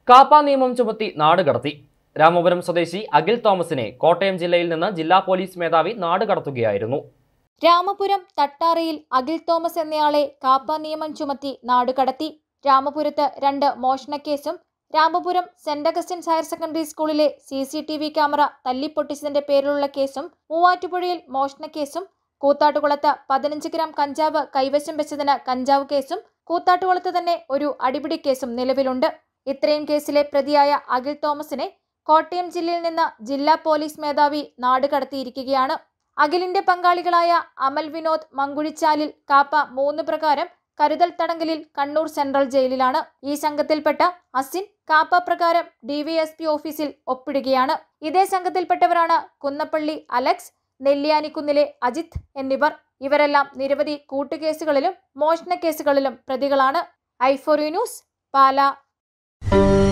കാപ്പ നിയമം ചുമത്തി നാട് കടത്തി രാമപുരം സ്വദേശി അഖിൽ തോമസിനെ കോട്ടയം ജില്ലയിൽ നിന്ന് ജില്ലാ പോലീസ് മേധാവി നാട് കടത്തുകയായിരുന്നു രാമപുരം തട്ടാറയിൽ അഖിൽ തോമസ് എന്നയാളെ കാപ്പ നിയമം ചുമത്തി നാടുകടത്തി രാമപുരത്ത് രണ്ട് മോഷണക്കേസും Ramapuram saint Augustine's higher secondary സ്കൂളിലെ C C T V camera തല്ലിപ്പൊട്ടിച്ചതിന്റെ പേരിലുള്ള കേസും മൂവാറ്റുപുഴയിൽ മോഷണക്കേസും കൂത്താട്ടുകുളത്ത് പതിനഞ്ച് ഗ്രാം കഞ്ചാവ് കൈവശം വെച്ചതിന് കഞ്ചാവ് കേസും കൂത്താട്ടുകുളത്ത് തന്നെ ഒരു അടിപിടി കേസും നിലവിലുണ്ട് ഇത്രയും കേസിലെ പ്രതിയായ അഖിൽ തോമസിനെ കോട്ടയം ജില്ലയിൽ നിന്ന് ജില്ലാ പോലീസ് മേധാവി നാട് കടത്തിയിരിക്കുകയാണ് അഖിലിന്റെ പങ്കാളികളായ അമൽ വിനോദ് മങ്കുഴിച്ചാലിൽ കാപ്പ മൂന്ന് പ്രകാരം കരുതൽ തടങ്കലിൽ കണ്ണൂർ സെൻട്രൽ ജയിലിലാണ് ഈ സംഘത്തിൽപ്പെട്ട അസിൻ കാപ്പ പ്രകാരം ഡിവൈഎസ്പി ഓഫീസിൽ ഒപ്പിടുകയാണ് ഇതേ സംഘത്തിൽപ്പെട്ടവരാണ് കുന്നപ്പള്ളി അലക്സ് നെല്ലിയാനിക്കുന്നിലെ അജിത് എന്നിവർ ഇവരെല്ലാം നിരവധി കൂട്ടുകേസുകളിലും മോഷണ കേസുകളിലും പ്രതികളാണ് ഐഫോറി ന്യൂസ് പാല